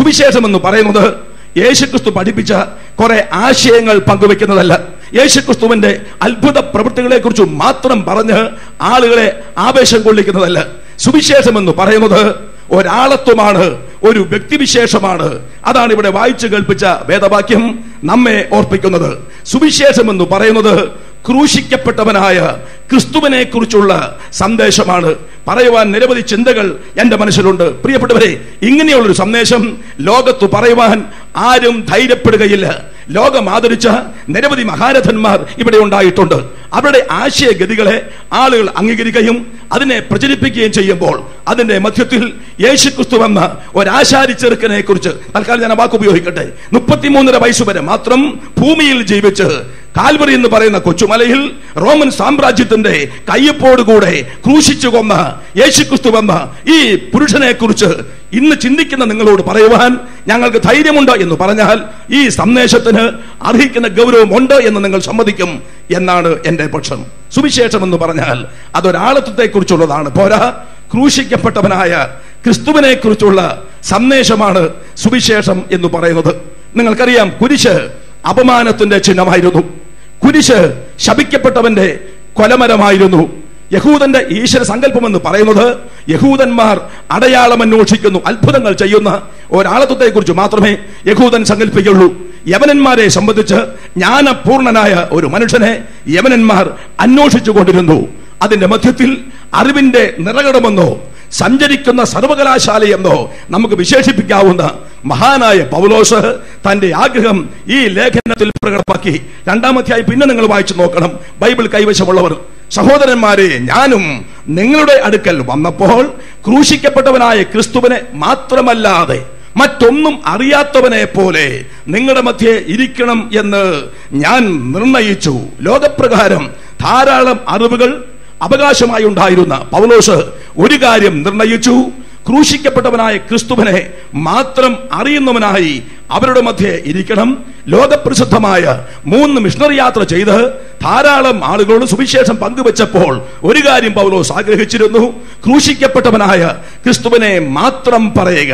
സുവിശേഷം എന്ന് പറയുന്നത് യേശുക്രിസ്തു പഠിപ്പിച്ച കുറെ ആശയങ്ങൾ പങ്കുവെക്കുന്നതല്ല യേശുക്രിസ്തുവിന്റെ അത്ഭുത പ്രവൃത്തികളെ കുറിച്ച് മാത്രം പറഞ്ഞ് ആളുകളെ ആവേശം കൊള്ളിക്കുന്നതല്ല സുവിശേഷം എന്ന് പറയുന്നത് ഒരാളത്വമാണ് ഒരു വ്യക്തിവിശേഷമാണ് അതാണ് ഇവിടെ വായിച്ചു കേൾപ്പിച്ച വേദവാക്യം നമ്മെ ഓർപ്പിക്കുന്നത് സുവിശേഷം എന്ന് പറയുന്നത് ക്രൂശിക്കപ്പെട്ടവനായ ക്രിസ്തുവിനെ കുറിച്ചുള്ള സന്ദേശമാണ് പറയുവാൻ നിരവധി ചിന്തകൾ എന്റെ മനസ്സിലുണ്ട് പ്രിയപ്പെട്ടവരെ ഇങ്ങനെയുള്ളൊരു സന്ദേശം ലോകത്ത് പറയുവാൻ ആരും ധൈര്യപ്പെടുകയില്ല ലോകം ആദരിച്ച നിരവധി മഹാരഥന്മാർ ഇവിടെ ഉണ്ടായിട്ടുണ്ട് അവരുടെ ആശയഗതികളെ ആളുകൾ അംഗീകരിക്കുകയും അതിനെ പ്രചരിപ്പിക്കുകയും ചെയ്യുമ്പോൾ അതിന്റെ മധ്യത്തിൽ യേശുക്രിസ്തു എന്ന ഒരാശാരി ചെറുക്കനെ കുറിച്ച് തൽക്കാലം ഞാൻ ആ വാക്ക് ഉപയോഗിക്കട്ടെ മുപ്പത്തിമൂന്നര വയസ്സ് വരെ മാത്രം ഭൂമിയിൽ ജീവിച്ച് കാൽവറി എന്ന് പറയുന്ന കൊച്ചുമലയിൽ റോമൻ സാമ്രാജ്യത്തിന്റെ കയ്യപ്പോടുകൂടെ ക്രൂശിച്ചു കൊന്ന യേശുക്രിസ്തു എന്ന ഈ പുരുഷനെ കുറിച്ച് ഇന്ന് ചിന്തിക്കുന്ന നിങ്ങളോട് പറയുവാൻ ഞങ്ങൾക്ക് ധൈര്യമുണ്ട് എന്ന് പറഞ്ഞാൽ ഈ സന്ദേശത്തിന് അർഹിക്കുന്ന ഗൗരവം ഉണ്ട് എന്ന് നിങ്ങൾ സമ്മതിക്കും എന്നാണ് എന്റെ പക്ഷം സുവിശേഷം എന്ന് പറഞ്ഞാൽ അതൊരാളത്വത്തെ കുറിച്ചുള്ളതാണ് പോരാ ക്രൂശിക്കപ്പെട്ടവനായ ക്രിസ്തുവിനെ കുറിച്ചുള്ള സന്ദേശമാണ് സുവിശേഷം എന്ന് പറയുന്നത് നിങ്ങൾക്കറിയാം കുരിശ് അപമാനത്തിന്റെ ചിഹ്നമായിരുന്നു കുരിശ് ശപിക്കപ്പെട്ടവന്റെ കൊലമരമായിരുന്നു യഹൂദന്റെ ഈശ്വര സങ്കല്പം എന്ന് പറയുന്നത് യഹൂദന്മാർ അടയാളം അന്വേഷിക്കുന്നു അത്ഭുതങ്ങൾ ചെയ്യുന്ന ഒരാളത്വത്തെ കുറിച്ച് മാത്രമേ യഹൂദൻ സങ്കല്പിക്കുള്ളൂ യവനന്മാരെ സംബന്ധിച്ച് ജ്ഞാനപൂർണനായ ഒരു മനുഷ്യനെ യവനന്മാർ അന്വേഷിച്ചു കൊണ്ടിരുന്നു അതിന്റെ മധ്യത്തിൽ അറിവിന്റെ നിറകടമെന്നോ സഞ്ചരിക്കുന്ന സർവകലാശാലയെന്നോ നമുക്ക് വിശേഷിപ്പിക്കാവുന്ന മഹാനായ പൗലോസ് തന്റെ ആഗ്രഹം ഈ ലേഖനത്തിൽ പ്രകടമാക്കി രണ്ടാമധ്യായി പിന്നെ നിങ്ങൾ വായിച്ചു നോക്കണം ബൈബിൾ കൈവശമുള്ളവർ സഹോദരന്മാരെ ഞാനും നിങ്ങളുടെ അടുക്കൽ വന്നപ്പോൾ ക്രൂശിക്കപ്പെട്ടവനായ ക്രിസ്തുവിനെ മാത്രമല്ലാതെ മറ്റൊന്നും അറിയാത്തവനെ പോലെ നിങ്ങളുടെ മധ്യേ ഇരിക്കണം എന്ന് ഞാൻ നിർണയിച്ചു ലോകപ്രകാരം ധാരാളം അറിവുകൾ അവകാശമായി ഉണ്ടായിരുന്ന പൗലോസ് ഒരു കാര്യം നിർണയിച്ചു ക്രൂശിക്കപ്പെട്ടവനായ ക്രിസ്തുവിനെ മാത്രം അറിയുന്നവനായി അവരുടെ മധ്യേ ഇരിക്കണം ലോകപ്രസിദ്ധമായ മൂന്ന് മിഷണറി യാത്ര ചെയ്ത് ധാരാളം ആളുകളോട് സുവിശേഷം പങ്കുവെച്ചപ്പോൾ ഒരു കാര്യം പൗലോസ് ആഗ്രഹിച്ചിരുന്നു ക്രൂശിക്കപ്പെട്ടവനായ ക്രിസ്തുവിനെ മാത്രം പറയുക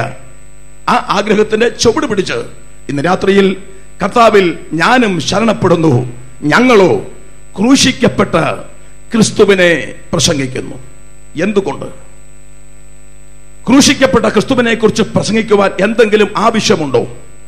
ആ ആഗ്രഹത്തിന്റെ ചുവട് പിടിച്ച് ഇന്ന് രാത്രിയിൽ കർത്താവിൽ ഞാനും ശരണപ്പെടുന്നു ഞങ്ങളോ ക്രൂശിക്കപ്പെട്ട ക്രിസ്തുവിനെ പ്രസംഗിക്കുന്നു എന്തുകൊണ്ട് ക്രൂശിക്കപ്പെട്ട ക്രിസ്തുവിനെ കുറിച്ച് പ്രസംഗിക്കുവാൻ എന്തെങ്കിലും ആവശ്യമുണ്ടോ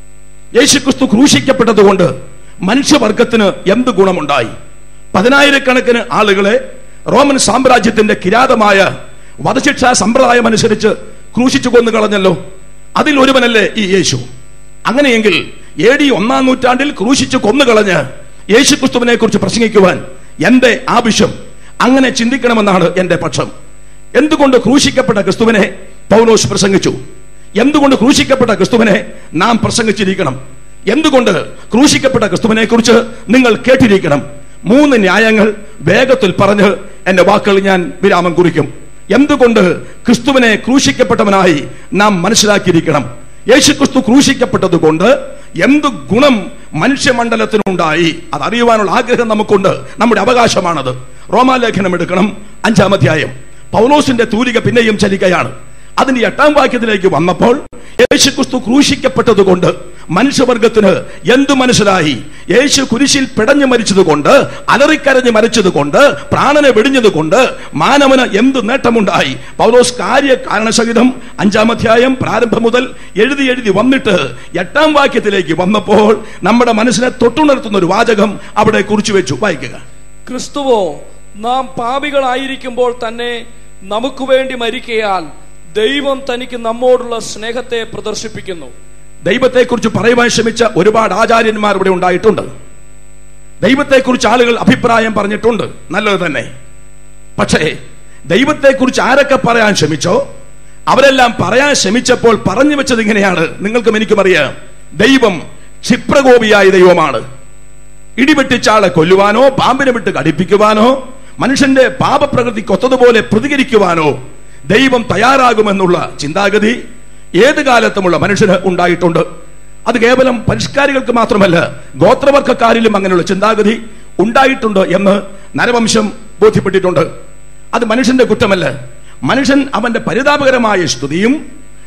യേശു ക്രിസ്തു ക്രൂശിക്കപ്പെട്ടതുകൊണ്ട് മനുഷ്യവർഗത്തിന് എന്ത് ഗുണമുണ്ടായി പതിനായിരക്കണക്കിന് ആളുകളെ റോമൻ സാമ്രാജ്യത്തിന്റെ കിരാതമായ വധശിക്ഷാ സമ്പ്രദായം അനുസരിച്ച് ക്രൂശിച്ചു കൊന്നു കളഞ്ഞല്ലോ അതിൽ ഒരുവനല്ലേ ഈ യേശു അങ്ങനെയെങ്കിൽ എ ഡി ഒന്നാം നൂറ്റാണ്ടിൽ ക്രൂശിച്ചു കൊന്നുകളഞ്ഞ് യേശു ക്രിസ്തുവിനെ കുറിച്ച് പ്രസംഗിക്കുവാൻ എന്റെ ആവശ്യം അങ്ങനെ ചിന്തിക്കണമെന്നാണ് എന്റെ പക്ഷം എന്തുകൊണ്ട് ക്രൂശിക്കപ്പെട്ട ക്രിസ്തുവിനെ പൗലോസ് പ്രസംഗിച്ചു എന്തുകൊണ്ട് ക്രൂശിക്കപ്പെട്ട ക്രിസ്തുവിനെ നാം പ്രസംഗിച്ചിരിക്കണം എന്തുകൊണ്ട് ക്രൂശിക്കപ്പെട്ട ക്രിസ്തുവിനെ കുറിച്ച് നിങ്ങൾ കേട്ടിരിക്കണം മൂന്ന് ന്യായങ്ങൾ വേഗത്തിൽ പറഞ്ഞ് എന്റെ വാക്കുകൾ ഞാൻ വിരാമം കുറിക്കും എന്തുകൊണ്ട് ക്രിസ്തുവിനെ ക്രൂശിക്കപ്പെട്ടവനായി നാം മനസ്സിലാക്കിയിരിക്കണം യേശു ക്രിസ്തു ക്രൂശിക്കപ്പെട്ടത് കൊണ്ട് എന്ത് ഗുണം മനുഷ്യമണ്ഡലത്തിനുണ്ടായി അതറിയുവാനുള്ള ആഗ്രഹം നമുക്കുണ്ട് നമ്മുടെ അവകാശമാണത് റോമാലേഖനം എടുക്കണം അഞ്ചാം അധ്യായം പൗലോസിന്റെ തൂലിക പിന്നെയും ചലിക്കയാണ് അതിന്റെ എട്ടാം വാക്യത്തിലേക്ക് വന്നപ്പോൾ യേശു ക്രിസ്തു ക്രൂശിക്കപ്പെട്ടത് കൊണ്ട് മനുഷ്യവർഗത്തിന് എന്തു മനസ്സിലായി യേശു കുരിശിൽ പിടഞ്ഞു മരിച്ചത് കൊണ്ട് അലറിക്കരഞ്ഞ് മരിച്ചത് കൊണ്ട് പ്രാണനെ വെടിഞ്ഞത് കൊണ്ട് മാനവന് എന്ത് നേട്ടമുണ്ടായി പൗലോസ് കാര്യ കാരണസഹിതം അഞ്ചാം അധ്യായം പ്രാരംഭം മുതൽ എഴുതി എഴുതി വന്നിട്ട് എട്ടാം വാക്യത്തിലേക്ക് വന്നപ്പോൾ നമ്മുടെ മനസ്സിനെ തൊട്ടുണർത്തുന്ന ഒരു വാചകം അവിടെ കുറിച്ചു വെച്ചു വായിക്കുക ക്രിസ്തുവോ നാം പാപികളായിരിക്കുമ്പോൾ തന്നെ നമുക്ക് വേണ്ടി മരിക്കയാൽ ദൈവം തനിക്ക് നമ്മോടുള്ള സ്നേഹത്തെ പ്രദർശിപ്പിക്കുന്നു ദൈവത്തെക്കുറിച്ച് പറയുവാൻ ശ്രമിച്ച ഒരുപാട് ആചാര്യന്മാർ ഇവിടെ ഉണ്ടായിട്ടുണ്ട് ദൈവത്തെക്കുറിച്ച് ആളുകൾ അഭിപ്രായം പറഞ്ഞിട്ടുണ്ട് നല്ലത് തന്നെ പക്ഷേ ദൈവത്തെക്കുറിച്ച് ആരൊക്കെ പറയാൻ ശ്രമിച്ചോ അവരെല്ലാം പറയാൻ ശ്രമിച്ചപ്പോൾ പറഞ്ഞു വെച്ചത് ഇങ്ങനെയാണ് നിങ്ങൾക്കും എനിക്കും അറിയാം ദൈവം ക്ഷിപ്രകോപിയായ ദൈവമാണ് ഇടിവെട്ടിച്ചാളെ കൊല്ലുവാനോ പാമ്പിനെ വിട്ട് കടിപ്പിക്കുവാനോ മനുഷ്യന്റെ പാപപ്രകൃതിക്ക് ഒത്തതുപോലെ പ്രതികരിക്കുവാനോ ദൈവം തയ്യാറാകുമെന്നുള്ള ചിന്താഗതി ഏത് കാലത്തുമുള്ള മനുഷ്യന് ഉണ്ടായിട്ടുണ്ട് അത് കേവലം പരിഷ്കാരികൾക്ക് മാത്രമല്ല ഗോത്രവർഗക്കാരിലും അങ്ങനെയുള്ള ചിന്താഗതി ഉണ്ടായിട്ടുണ്ട് എന്ന് നരവംശം ബോധ്യപ്പെട്ടിട്ടുണ്ട് അത് മനുഷ്യന്റെ കുറ്റമല്ല മനുഷ്യൻ അവന്റെ പരിതാപകരമായ സ്തുതിയും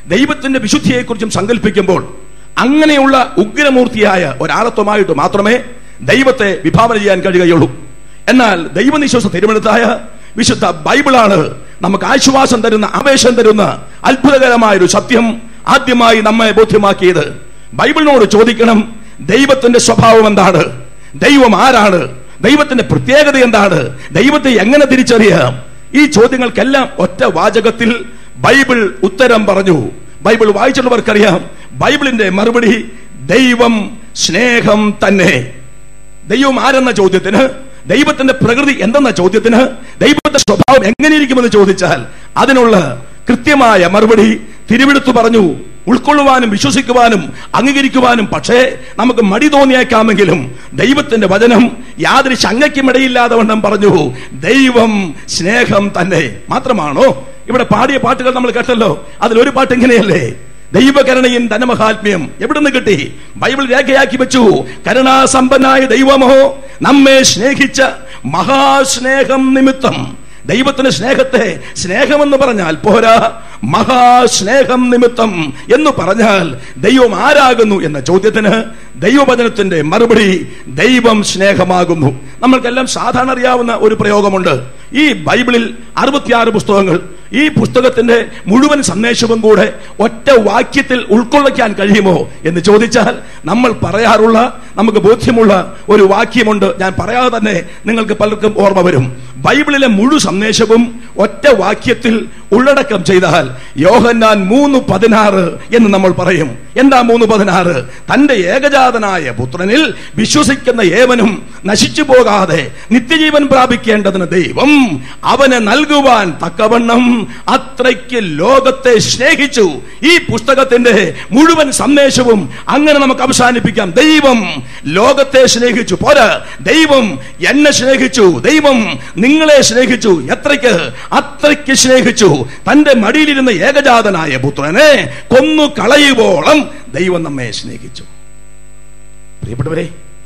ദൈവത്തിന്റെ വിശുദ്ധിയെക്കുറിച്ചും സങ്കല്പിക്കുമ്പോൾ അങ്ങനെയുള്ള ഉഗ്രമൂർത്തിയായ ഒരാളത്വമായിട്ട് മാത്രമേ ദൈവത്തെ വിഭാവന ചെയ്യാൻ കഴിയുകയുള്ളൂ എന്നാൽ ദൈവനിശ്വാസ തിരുവനന്തമായ വിശുദ്ധ ബൈബിളാണ് നമുക്ക് ആശ്വാസം തരുന്ന ആവേശം തരുന്ന അത്ഭുതകരമായ ഒരു സത്യം ആദ്യമായി നമ്മെ ബോധ്യമാക്കിയത് ബൈബിളിനോട് ചോദിക്കണം ദൈവത്തിന്റെ സ്വഭാവം എന്താണ് ദൈവം ആരാണ് ദൈവത്തിന്റെ പ്രത്യേകത എന്താണ് ദൈവത്തെ എങ്ങനെ തിരിച്ചറിയാം ഈ ചോദ്യങ്ങൾക്കെല്ലാം ഒറ്റ വാചകത്തിൽ ബൈബിൾ ഉത്തരം പറഞ്ഞു ബൈബിൾ വായിച്ചുള്ളവർക്കറിയാം ബൈബിളിന്റെ മറുപടി ദൈവം സ്നേഹം തന്നെ ദൈവം ആരെന്ന ചോദ്യത്തിന് ദൈവത്തിന്റെ പ്രകൃതി എന്തെന്ന ചോദ്യത്തിന് ദൈവത്തിന്റെ സ്വഭാവം എങ്ങനെയിരിക്കുമെന്ന് ചോദിച്ചാൽ അതിനുള്ള കൃത്യമായ മറുപടി തിരുവെടുത്തു പറഞ്ഞു ഉൾക്കൊള്ളുവാനും വിശ്വസിക്കുവാനും അംഗീകരിക്കുവാനും പക്ഷേ നമുക്ക് മടി തോന്നിയേക്കാമെങ്കിലും ദൈവത്തിന്റെ വചനം യാതൊരു ശങ്കയ്ക്കും ഇടയില്ലാതെ വണ്ണം പറഞ്ഞു ദൈവം സ്നേഹം തന്നെ മാത്രമാണോ ഇവിടെ പാടിയ പാട്ടുകൾ നമ്മൾ കേട്ടല്ലോ അതിലൊരു പാട്ട് ഇങ്ങനെയല്ലേ ദൈവകരുണയും ധനമഹാത്മ്യം എവിടുന്ന് കിട്ടി ബൈബിൾ രേഖയാക്കി വെച്ചു കരുണാസമ്പന്നായ ദൈവമോ നമ്മെ സ്നേഹിച്ച മഹാസ്നേഹം നിമിത്തം ദൈവത്തിന്റെ സ്നേഹത്തെ സ്നേഹമെന്ന് പറഞ്ഞാൽ പോരാ മഹാസ്നേഹം നിമിത്തം എന്ന് പറഞ്ഞാൽ ദൈവം ആരാകുന്നു എന്ന ചോദ്യത്തിന് ദൈവവചനത്തിന്റെ മറുപടി ദൈവം സ്നേഹമാകുന്നു നമ്മൾക്കെല്ലാം സാധാരണ അറിയാവുന്ന ഒരു പ്രയോഗമുണ്ട് ഈ ബൈബിളിൽ അറുപത്തിയാറ് പുസ്തകങ്ങൾ ഈ പുസ്തകത്തിന്റെ മുഴുവൻ സന്ദേശവും കൂടെ ഒറ്റ വാക്യത്തിൽ ഉൾക്കൊള്ളിക്കാൻ കഴിയുമോ എന്ന് ചോദിച്ചാൽ നമ്മൾ പറയാറുള്ള നമുക്ക് ബോധ്യമുള്ള ഒരു വാക്യമുണ്ട് ഞാൻ പറയാതെ തന്നെ നിങ്ങൾക്ക് പലർക്കും ഓർമ്മ വരും ബൈബിളിലെ മുഴു സന്ദേശവും ഒറ്റ വാക്യത്തിൽ ഉള്ളടക്കം ചെയ്താൽ യോഹന്നാൻ മൂന്ന് പതിനാറ് എന്ന് നമ്മൾ പറയും എന്താ മൂന്ന് പതിനാറ് തന്റെ ഏകജാതനായ പുത്രനിൽ വിശ്വസിക്കുന്ന ഏവനും നശിച്ചു പോകാതെ നിത്യജീവൻ പ്രാപിക്കേണ്ടതിന് ദൈവം അവന് നൽകുവാൻ തക്കവണ്ണം അത്രയ്ക്ക് ലോകത്തെ സ്നേഹിച്ചു ഈ പുസ്തകത്തിന്റെ മുഴുവൻ സന്ദേശവും അങ്ങനെ നമുക്ക് അവസാനിപ്പിക്കാം ദൈവം ലോകത്തെ സ്നേഹിച്ചു പോരാ ദൈവം എന്നെ സ്നേഹിച്ചു ദൈവം നിങ്ങളെ സ്നേഹിച്ചു എത്രയ്ക്ക് അത്രയ്ക്ക് സ്നേഹിച്ചു തന്റെ മടിയിലിരുന്ന ഏകജാതനായ പുത്രനെ കൊന്നു കളയുവോളം ദൈവം നമ്മെ സ്നേഹിച്ചു പ്രിയപ്പെട്ടവരെ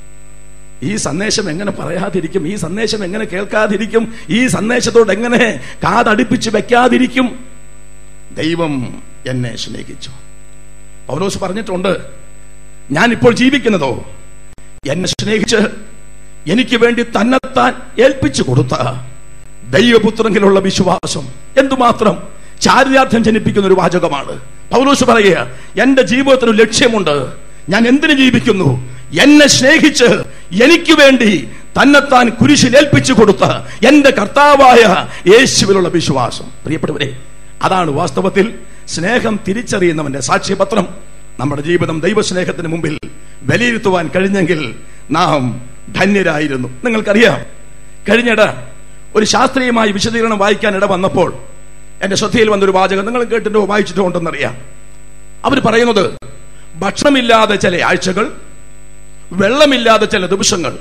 ഈ സന്ദേശം എങ്ങനെ പറയാതിരിക്കും ഈ സന്ദേശം എങ്ങനെ കേൾക്കാതിരിക്കും ഈ സന്ദേശത്തോട് എങ്ങനെ കാതടുപ്പിച്ച് വെക്കാതിരിക്കും ദൈവം എന്നെ സ്നേഹിച്ചു പൗലോസ് പറഞ്ഞിട്ടുണ്ട് ഞാൻ ഇപ്പോൾ ജീവിക്കുന്നതോ എന്നെ സ്നേഹിച്ച് എനിക്ക് വേണ്ടി തന്നെത്താൻ ഏൽപ്പിച്ചു കൊടുത്ത ദൈവപുത്രങ്കിലുള്ള വിശ്വാസം എന്തുമാത്രം ചാരിതാർത്ഥ്യം ജനിപ്പിക്കുന്ന ഒരു വാചകമാണ് പൗലോസ് പറയുക എന്റെ ജീവിതത്തിന് ഒരു ലക്ഷ്യമുണ്ട് ഞാൻ എന്തിനു ജീവിക്കുന്നു എന്നെ സ്നേഹിച്ച് എനിക്ക് വേണ്ടി തന്നെത്താൻ കുരിശിൽ ഏൽപ്പിച്ചു കൊടുത്ത എന്റെ കർത്താവായ യേശുവിലുള്ള വിശ്വാസം പ്രിയപ്പെട്ടവരെ അതാണ് വാസ്തവത്തിൽ സ്നേഹം തിരിച്ചറിയുന്നവന്റെ സാക്ഷ്യപത്രം നമ്മുടെ ജീവിതം ദൈവസ്നേഹത്തിന് മുമ്പിൽ വിലയിരുത്തുവാൻ കഴിഞ്ഞെങ്കിൽ നാം ധന്യരായിരുന്നു നിങ്ങൾക്കറിയാം കഴിഞ്ഞിട ഒരു ശാസ്ത്രീയമായ വിശദീകരണം വായിക്കാൻ ഇട വന്നപ്പോൾ എന്റെ ശ്രദ്ധയിൽ വന്നൊരു വാചകം നിങ്ങൾ കേട്ടിട്ടോ വായിച്ചിട്ടോ ഉണ്ടെന്നറിയാം അവർ പറയുന്നത് ഭക്ഷണമില്ലാതെ ചില ആഴ്ചകൾ വെള്ളമില്ലാതെ ചില ദിവസങ്ങൾ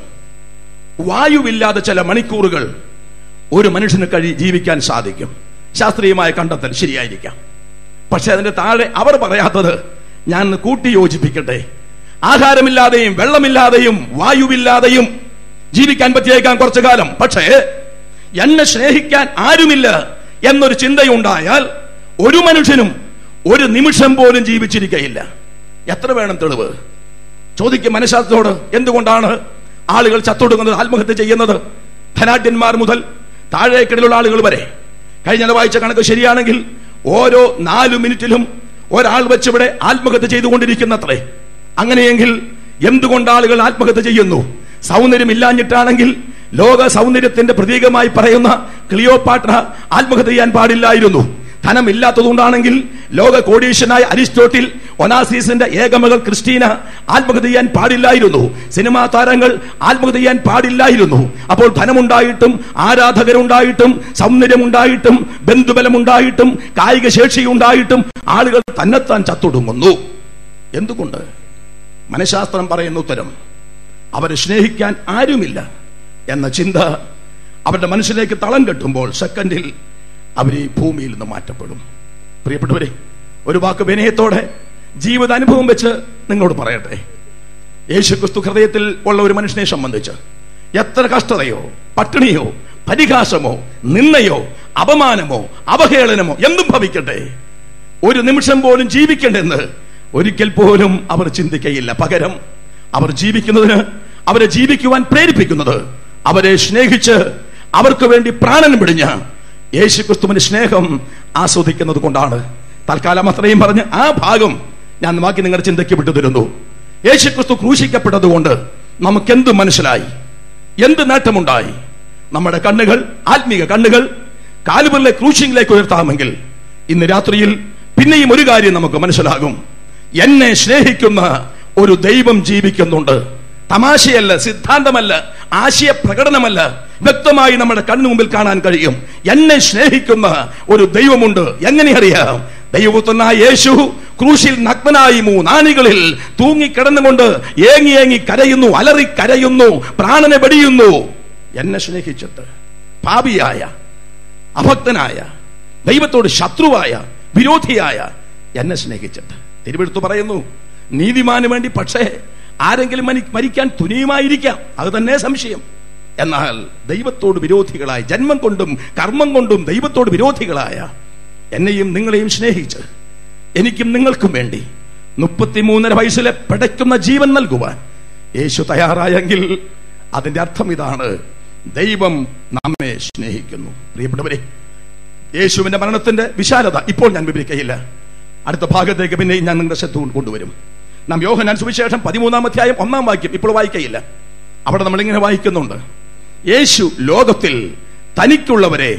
വായുവില്ലാതെ ചില മണിക്കൂറുകൾ ഒരു മനുഷ്യന് കഴി ജീവിക്കാൻ സാധിക്കും ശാസ്ത്രീയമായ കണ്ടെത്തൽ ശരിയായിരിക്കാം പക്ഷെ അതിന്റെ താഴെ അവർ പറയാത്തത് ഞാൻ ഒന്ന് കൂട്ടി യോജിപ്പിക്കട്ടെ ആഹാരമില്ലാതെയും വെള്ളമില്ലാതെയും വായുവില്ലാതെയും ജീവിക്കാൻ പറ്റിയേക്കാം കുറച്ചു കാലം പക്ഷേ എന്നെ സ്നേഹിക്കാൻ ആരുമില്ല എന്നൊരു ചിന്തയുണ്ടായാൽ ഒരു മനുഷ്യനും ഒരു നിമിഷം പോലും ജീവിച്ചിരിക്കയില്ല എത്ര വേണം തെളിവ് ചോദിക്കും മനഃശാസ്ത്രത്തോട് എന്തുകൊണ്ടാണ് ആളുകൾ ചത്തൊടുങ്ങുന്നത് ആത്മഹത്യ ചെയ്യുന്നത് ധനാഢ്യന്മാർ മുതൽ താഴേക്കിടയിലുള്ള ആളുകൾ വരെ കഴിഞ്ഞ വായിച്ച കണക്ക് ശരിയാണെങ്കിൽ ഓരോ നാലു മിനിറ്റിലും ഒരാൾ വെച്ചിവിടെ ആത്മഹത്യ ചെയ്തുകൊണ്ടിരിക്കുന്നത്രേ അങ്ങനെയെങ്കിൽ എന്തുകൊണ്ട് ആളുകൾ ആത്മഹത്യ ചെയ്യുന്നു സൗന്ദര്യം ഇല്ലാഞ്ഞിട്ടാണെങ്കിൽ ലോക സൗന്ദര്യത്തിന്റെ പ്രതീകമായി പറയുന്ന ക്ലിയോപാട്ര ആത്മഹത്യ ചെയ്യാൻ പാടില്ലായിരുന്നു ധനം ഇല്ലാത്തതുകൊണ്ടാണെങ്കിൽ ലോക കോടീശ്വനായ അരിസ്റ്റോട്ടിൽ ഒനാസീസിന്റെ ഏകമകൾ ക്രിസ്റ്റീന ആത്മഹത്യ ചെയ്യാൻ പാടില്ലായിരുന്നു സിനിമാ താരങ്ങൾ ആത്മഹത്യ ചെയ്യാൻ പാടില്ലായിരുന്നു അപ്പോൾ ധനമുണ്ടായിട്ടും ആരാധകരുണ്ടായിട്ടും സൗന്ദര്യമുണ്ടായിട്ടും ബന്ധുബലമുണ്ടായിട്ടും കായിക ശേഷിയുണ്ടായിട്ടും ആളുകൾ തന്നെത്താൻ ചത്തൊടുങ്ങുന്നു എന്തുകൊണ്ട് മനഃശാസ്ത്രം പറയുന്ന ഉത്തരം അവരെ സ്നേഹിക്കാൻ ആരുമില്ല എന്ന ചിന്ത അവരുടെ മനസ്സിലേക്ക് തളം കെട്ടുമ്പോൾ സെക്കൻഡിൽ അവർ ഈ ഭൂമിയിൽ നിന്ന് മാറ്റപ്പെടും പ്രിയപ്പെട്ടവരെ ഒരു വാക്ക് വിനയത്തോടെ ജീവിതാനുഭവം വെച്ച് നിങ്ങളോട് പറയട്ടെ യേശു ക്രിസ്തു ഹൃദയത്തിൽ ഉള്ള ഒരു മനുഷ്യനെ സംബന്ധിച്ച് എത്ര കഷ്ടതയോ പട്ടിണിയോ പരിഹാസമോ നിന്നയോ അപമാനമോ അവഹേളനമോ എന്തും ഭവിക്കട്ടെ ഒരു നിമിഷം പോലും ജീവിക്കണ്ടെന്ന് ഒരിക്കൽ പോലും അവർ ചിന്തിക്കയില്ല പകരം അവർ ജീവിക്കുന്നതിന് അവരെ ജീവിക്കുവാൻ പ്രേരിപ്പിക്കുന്നത് അവരെ സ്നേഹിച്ച് അവർക്ക് വേണ്ടി പ്രാണൻ പിടിഞ്ഞ യേശുക്രിസ്തുവിന്റെ സ്നേഹം ആസ്വദിക്കുന്നത് കൊണ്ടാണ് തൽക്കാലം അത്രയും പറഞ്ഞ് ആ ഭാഗം ഞാൻ ബാക്കി നിങ്ങളുടെ ചിന്തയ്ക്ക് വിട്ടു തരുന്നു യേശുക്രിസ്തു ക്രൂശിക്കപ്പെട്ടതുകൊണ്ട് നമുക്കെന്ത് മനസ്സിലായി എന്ത് നേട്ടമുണ്ടായി നമ്മുടെ കണ്ണുകൾ ആത്മീക കണ്ണുകൾ കാലുകളിലെ ക്രൂശിങ്ങിലേക്ക് ഉയർത്താമെങ്കിൽ ഇന്ന് രാത്രിയിൽ പിന്നെയും ഒരു കാര്യം നമുക്ക് മനസ്സിലാകും എന്നെ സ്നേഹിക്കുന്ന ഒരു ദൈവം ജീവിക്കുന്നുണ്ട് തമാശയല്ല സിദ്ധാന്തമല്ല ആശയ പ്രകടനമല്ല വ്യക്തമായി നമ്മുടെ കണ്ണു മുമ്പിൽ കാണാൻ കഴിയും എന്നെ സ്നേഹിക്കുന്ന ഒരു ദൈവമുണ്ട് എങ്ങനെ അറിയാം ദൈവപുത്രനായ യേശു ക്രൂശിൽ നഗ്നനായി മൂന്നാണികളിൽ തൂങ്ങിക്കിടന്നുകൊണ്ട് ഏങ്ങി ഏങ്ങി കരയുന്നു അലറി കരയുന്നു പ്രാണനെ വെടിയുന്നു എന്നെ സ്നേഹിച്ചിട്ട് പാപിയായ അഭക്തനായ ദൈവത്തോട് ശത്രുവായ വിരോധിയായ എന്നെ സ്നേഹിച്ചിട്ട് തിരുവെടുത്ത് പറയുന്നു നീതിമാന് വേണ്ടി പക്ഷേ ആരെങ്കിലും മനി- മരിക്കാൻ തുനിയുമായിരിക്കാം അത് തന്നെ സംശയം എന്നാൽ ദൈവത്തോട് വിരോധികളായ ജന്മം കൊണ്ടും കർമ്മം കൊണ്ടും ദൈവത്തോട് വിരോധികളായ എന്നെയും നിങ്ങളെയും സ്നേഹിച്ച് എനിക്കും നിങ്ങൾക്കും വേണ്ടി മുപ്പത്തിമൂന്നര വയസ്സിലെ പിടയ്ക്കുന്ന ജീവൻ നൽകുവാൻ യേശു തയ്യാറായെങ്കിൽ അതിന്റെ അർത്ഥം ഇതാണ് ദൈവം നമ്മെ സ്നേഹിക്കുന്നു പ്രിയപ്പെട്ടവരെ യേശുവിന്റെ മരണത്തിന്റെ വിശാലത ഇപ്പോൾ ഞാൻ വിവരിക്കയില്ല അടുത്ത ഭാഗത്തേക്ക് പിന്നെ ഞാൻ നിങ്ങളുടെ ശ്രദ്ധ കൊണ്ടുവരും നാം യോഹനാൻ സുവിശേഷം പതിമൂന്നാം അധ്യായം ഒന്നാം വാക്യം ഇപ്പോൾ വായിക്കയില്ല അവിടെ നമ്മൾ ഇങ്ങനെ വായിക്കുന്നുണ്ട് യേശു ലോകത്തിൽ തനിക്കുള്ളവരെ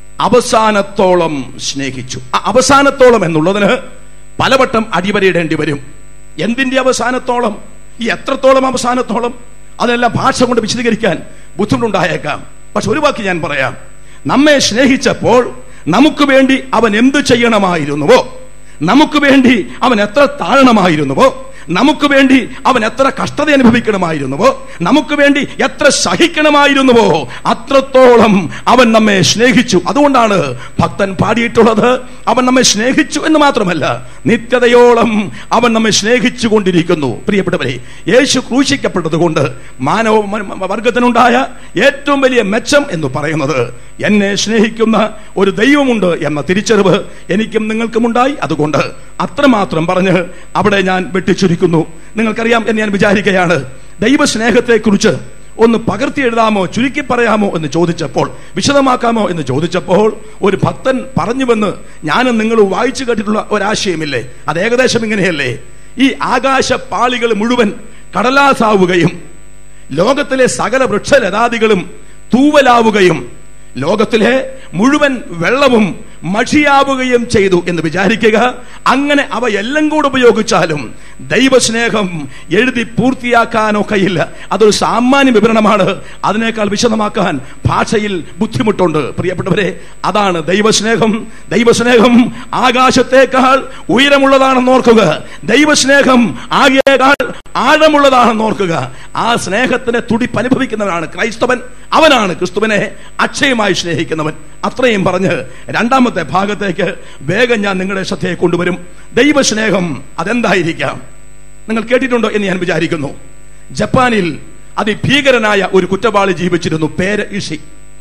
അവസാനത്തോളം സ്നേഹിച്ചു ആ അവസാനത്തോളം എന്നുള്ളതിന് പലവട്ടം അടിവരയിടേണ്ടി വരും എന്തിന്റെ അവസാനത്തോളം ഈ എത്രത്തോളം അവസാനത്തോളം അതെല്ലാം ഭാഷ കൊണ്ട് വിശദീകരിക്കാൻ ബുദ്ധിമുട്ടുണ്ടായേക്കാം പക്ഷെ ഒരു വാക്ക് ഞാൻ പറയാം നമ്മെ സ്നേഹിച്ചപ്പോൾ നമുക്ക് വേണ്ടി അവൻ എന്ത് ചെയ്യണമായിരുന്നുവോ നമുക്ക് വേണ്ടി അവൻ എത്ര താഴണമായിരുന്നുവോ നമുക്ക് വേണ്ടി അവൻ എത്ര കഷ്ടത അനുഭവിക്കണമായിരുന്നുവോ നമുക്ക് വേണ്ടി എത്ര സഹിക്കണമായിരുന്നുവോ അത്രത്തോളം അവൻ നമ്മെ സ്നേഹിച്ചു അതുകൊണ്ടാണ് ഭക്തൻ പാടിയിട്ടുള്ളത് അവൻ നമ്മെ സ്നേഹിച്ചു എന്ന് മാത്രമല്ല നിത്യതയോളം അവൻ നമ്മെ സ്നേഹിച്ചു കൊണ്ടിരിക്കുന്നു പ്രിയപ്പെട്ടവരെ യേശു ക്രൂശിക്കപ്പെട്ടത് കൊണ്ട് മാനവ മ- വർഗത്തിനുണ്ടായ ഏറ്റവും വലിയ മെച്ചം എന്ന് പറയുന്നത് എന്നെ സ്നേഹിക്കുന്ന ഒരു ദൈവമുണ്ട് എന്ന തിരിച്ചറിവ് എനിക്കും നിങ്ങൾക്കും ഉണ്ടായി അതുകൊണ്ട് അത്രമാത്രം പറഞ്ഞ് അവിടെ ഞാൻ വെട്ടിച്ചുരുക്കുന്നു നിങ്ങൾക്കറിയാം എന്ന് ഞാൻ വിചാരിക്കുകയാണ് ദൈവസ്നേഹത്തെക്കുറിച്ച് ഒന്ന് പകർത്തി എഴുതാമോ ചുരുക്കി പറയാമോ എന്ന് ചോദിച്ചപ്പോൾ വിശദമാക്കാമോ എന്ന് ചോദിച്ചപ്പോൾ ഒരു ഭക്തൻ പറഞ്ഞുവെന്ന് ഞാനും നിങ്ങൾ വായിച്ചു കേട്ടിട്ടുള്ള ഒരാശയമില്ലേ അത് ഏകദേശം ഇങ്ങനെയല്ലേ ഈ ആകാശ പാളികൾ മുഴുവൻ കടലാസാവുകയും ലോകത്തിലെ സകല വൃക്ഷലതാദികളും തൂവലാവുകയും ലോകത്തിലെ മുഴുവൻ വെള്ളവും മഷിയാവുകയും ചെയ്തു എന്ന് വിചാരിക്കുക അങ്ങനെ അവ എല്ലാം കൂടെ ഉപയോഗിച്ചാലും ദൈവസ്നേഹം എഴുതി പൂർത്തിയാക്കാനൊക്കെയില്ല അതൊരു സാമാന്യ വിവരണമാണ് അതിനേക്കാൾ വിശദമാക്കാൻ ഭാഷയിൽ ബുദ്ധിമുട്ടുണ്ട് പ്രിയപ്പെട്ടവരെ അതാണ് ദൈവസ്നേഹം ദൈവസ്നേഹം ആകാശത്തേക്കാൾ ഉയരമുള്ളതാണെന്ന് ഓർക്കുക ദൈവസ്നേഹം ആകേക്കാൾ ആഴമുള്ളതാണെന്ന് ഓർക്കുക ആ സ്നേഹത്തിന് തുടിപ്പ് അനുഭവിക്കുന്നവനാണ് ക്രൈസ്തവൻ അവനാണ് ക്രിസ്തുവിനെ അക്ഷയമായി സ്നേഹിക്കുന്നവൻ അത്രയും പറഞ്ഞ് രണ്ടാമത്തെ ഭാഗത്തേക്ക് വേഗം ഞാൻ നിങ്ങളുടെ ശ്രദ്ധയെ കൊണ്ടുവരും ദൈവസ്നേഹം അതെന്തായിരിക്കാം നിങ്ങൾ കേട്ടിട്ടുണ്ടോ എന്ന് ഞാൻ വിചാരിക്കുന്നു ജപ്പാനിൽ അതിഭീകരനായ ഒരു കുറ്റവാളി ജീവിച്ചിരുന്നു പേര് ഇഷി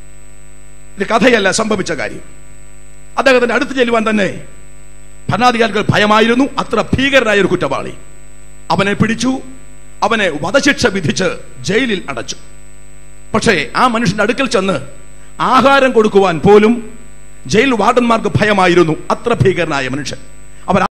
ഇത് കഥയല്ല സംഭവിച്ച കാര്യം അദ്ദേഹത്തിന്റെ അടുത്ത് ചെല്ലുവാൻ തന്നെ ഭരണാധികാരികൾ ഭയമായിരുന്നു അത്ര ഭീകരനായ ഒരു കുറ്റവാളി അവനെ പിടിച്ചു അവനെ വധശിക്ഷ വിധിച്ച് ജയിലിൽ അടച്ചു പക്ഷേ ആ മനുഷ്യന്റെ അടുക്കൽ ചെന്ന് ആഹാരം കൊടുക്കുവാൻ പോലും ജയിൽ വാർഡന്മാർക്ക് ഭയമായിരുന്നു അത്ര ഭീകരനായ മനുഷ്യൻ അവർ